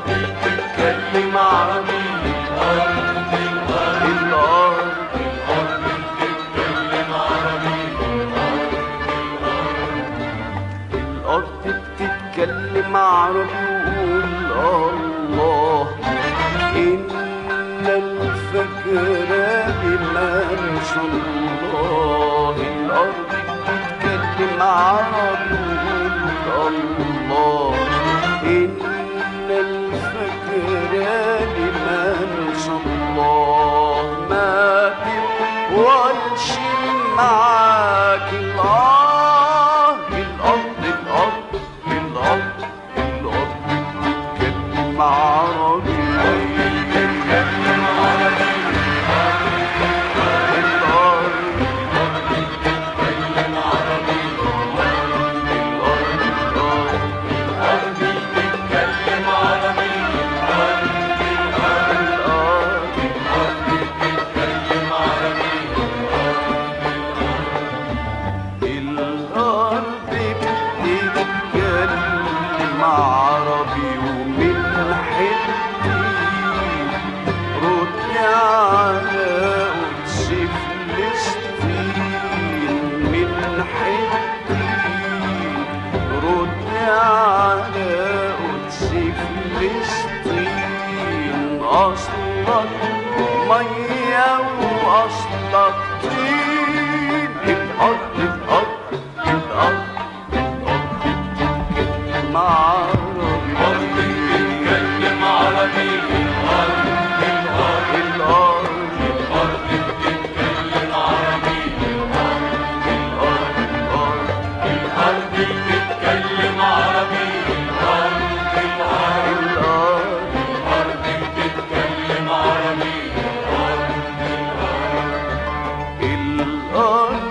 بتتكلم عربي الأرض الأرض الأرض بتتكلم عربي الأرض بتتكلم عربي وقول الله إن الفجر بمن شاء الله الأرض بتتكلم عربي وقول الله إن الفجر بمن شاء الله ما تقولش معاك الآه الأرض الأرض الأرض الأرض بتتكلم عربي بتتكلم عربي الأرض بتتكلم عربي الأرض الأرض الأرض بتتكلم عربي الأرض الأرض الأرض بتتكلم عربي الأرض بتتكلم عربي ومن حتي رد على قدس فلسطين من حتي رد على قدس فلسطين أصلك مية وأصلك طين الأرض الأرض الأرض الأرض مع الأرض بتتكلم عربي الأرض الأرض الأرض الأرض بتتكلم عربي الأرض الأرض الأرض بتتكلم عربي الأرض الأرض الأرض الأرض بتتكلم عربي الأرض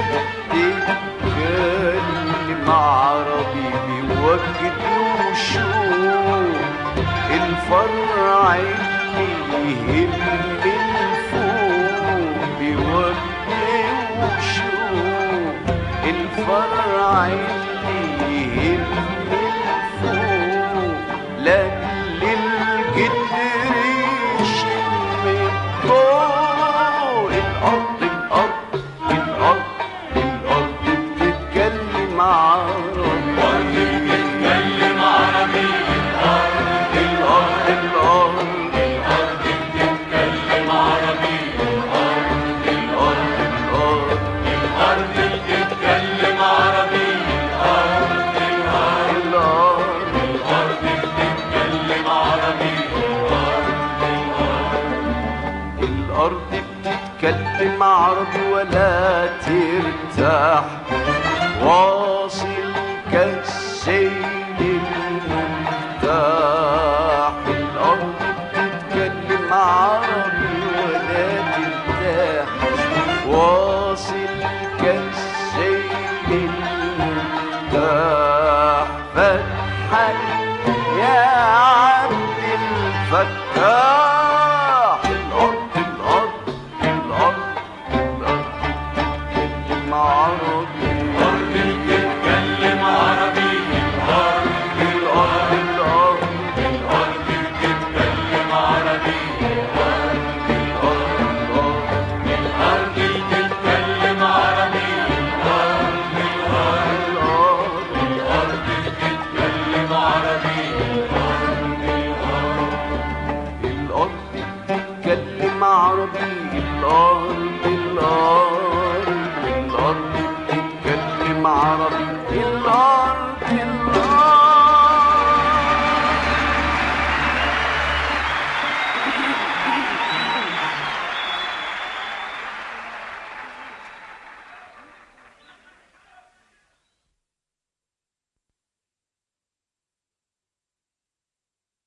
بتتكلم عربي بوجد وشوق الفرع اللي يهم الفوق بوجد وشوق الفرع اللي يهم الفوق لاجل الجدر يشم الضوء الأرض الأرض الأرض الأرض بتتكلم عربي بتتكلم عربي الأرض الأرض الأرض الأرض بتتكلم عربي الأرض الأرض الأرض الأرض بتتكلم عربي الأرض الأرض الأرض الأرض بتتكلم عربي الأرض بتتكلم عربي ولا ترتاح واصل كالسيل المفتاح الأرض بتتكلم عربي ولا ترتاح واصل كالسيل المفتاح فتحك يا عبد الفتاح